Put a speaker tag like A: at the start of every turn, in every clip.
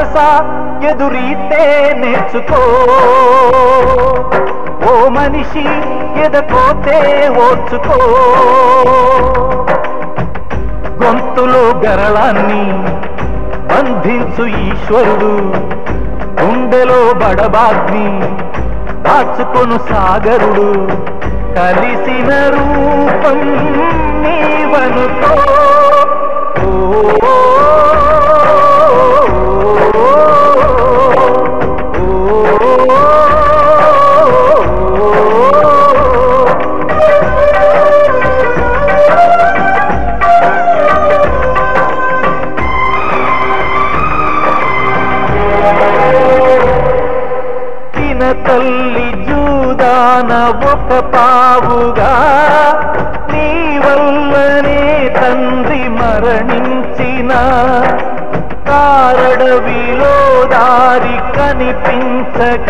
A: మనసా ఎదురీతే నేర్చుకో ఓ మనిషి ఎదపోతే ఓర్చుకో గొంతులో గరళాన్ని బంధించు ఈశ్వరుడు గుండెలో బడబాగ్ని దాచుకొను సాగరుడు కలిసిన రూపం నీవనుకో ఓ, ఓ, ఓ, తిన తల్లి జూదాన ఒక పావుగా నీ వల్లనే తండ్రి మరణించిన కారడవిలో దారి కనిపించక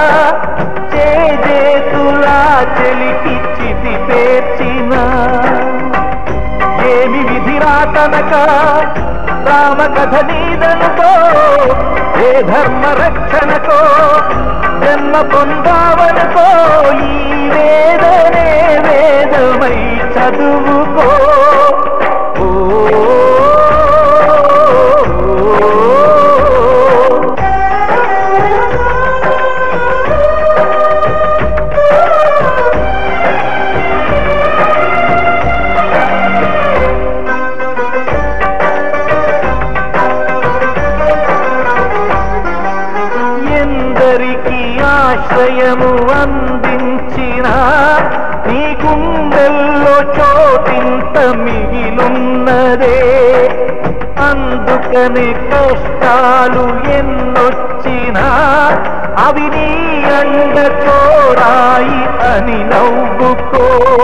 A: చేజేతులా చెలికి చితి పేర్చిన ఏమి విధిరాతనక రామ కథ నీదనుకో ఏ ధర్మ రక్షణకో జన్మ పొందావనుకో ఈ వేదనే వేదమై చదువుకో ఓ ఎందరికి ఆశ్రయము అందించిన నీ గుండెల్లో చోటింత మిగిలున్నదే అందుకని కష్టాలు ఎన్నొచ్చినా అవి నీ అండ కోరాయి అని నవ్వుకో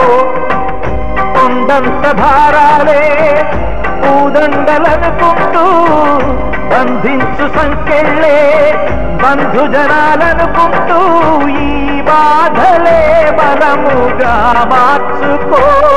A: కొండంత భారాలే పూదండలనుకుంటూ బంధించు సంకెళ్ళే బంధుజనాలనుకుంటూ ఈ బాధలే బలముగా మార్చుకో